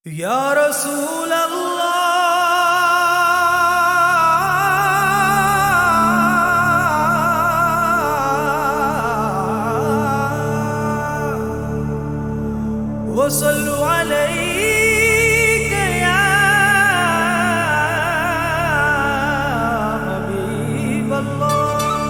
يا رسول الله وصلوا عليك يا حبيب الله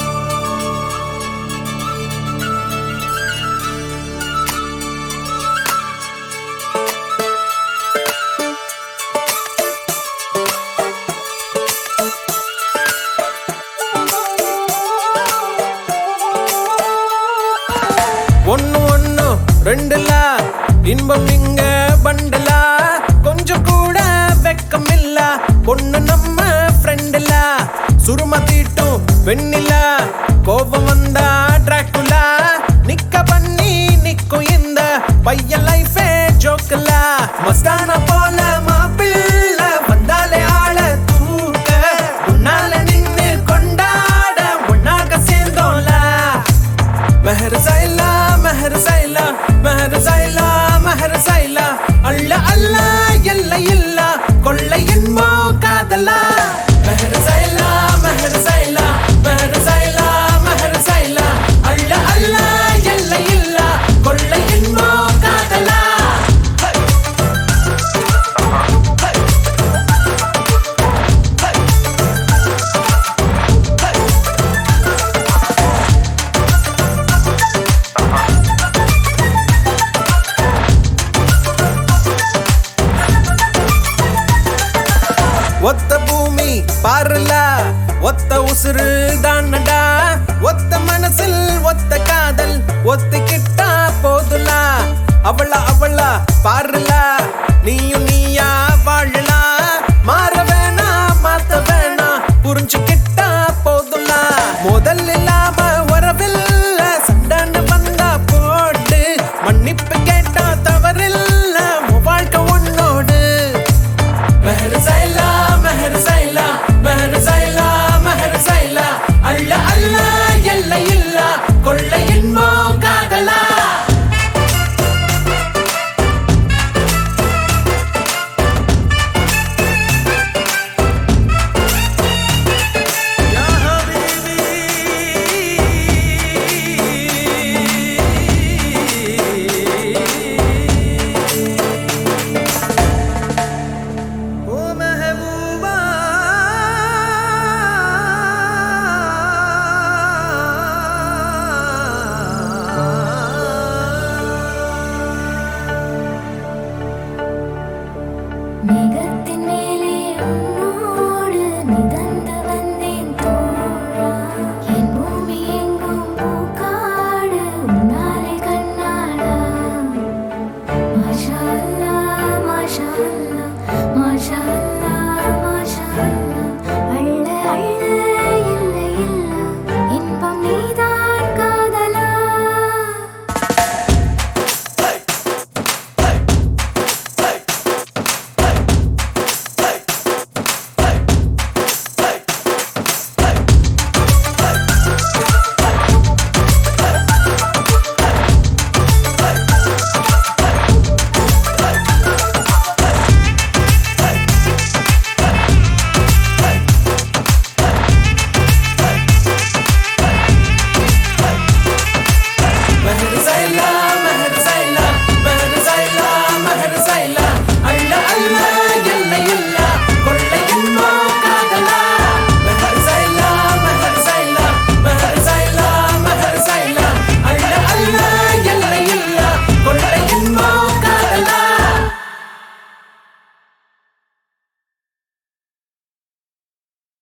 ஒன்னு ஒன்னு ரெண்டுல இன்பம் இங்க பண்டலா கொஞ்சம் கூட வெக்கம் இல்ல பொண்ணு நம்ம ஃப்ரெண்டுல சுரும தீட்டும் வெண்ணில கோபம் வந்தா டிராக்குலா நிக்க பண்ணி நிக்கும் இந்த பையன் லைஃபே ஜோக்கல மஸ்தான போல மாப்பிள்ள வந்தாலே ஆள தூக்க உன்னால நின்னு கொண்டாட உன்னாக சேர்ந்தோம்ல மெஹர் சைலா மெஹர் சைலா மெஹர் சைலா மெஹர் சைலா அள்ள அல்ல எல்லை இல்ல கொள்ளை என்போ காதலா மெஹர் சைலா மெஹர் சைலா மெஹர் சைலா மெஹர் சைலா அள்ள அல்ல எல்லை இல்ல கொள்ளை என்போ காதலா ஒத்த பூமி பாருல ஒத்த உசுறு தானடா ஒத்த மனசில் ஒத்த காதல் ஒத்துக்கிட்டா போதுல அவள அவள பாருல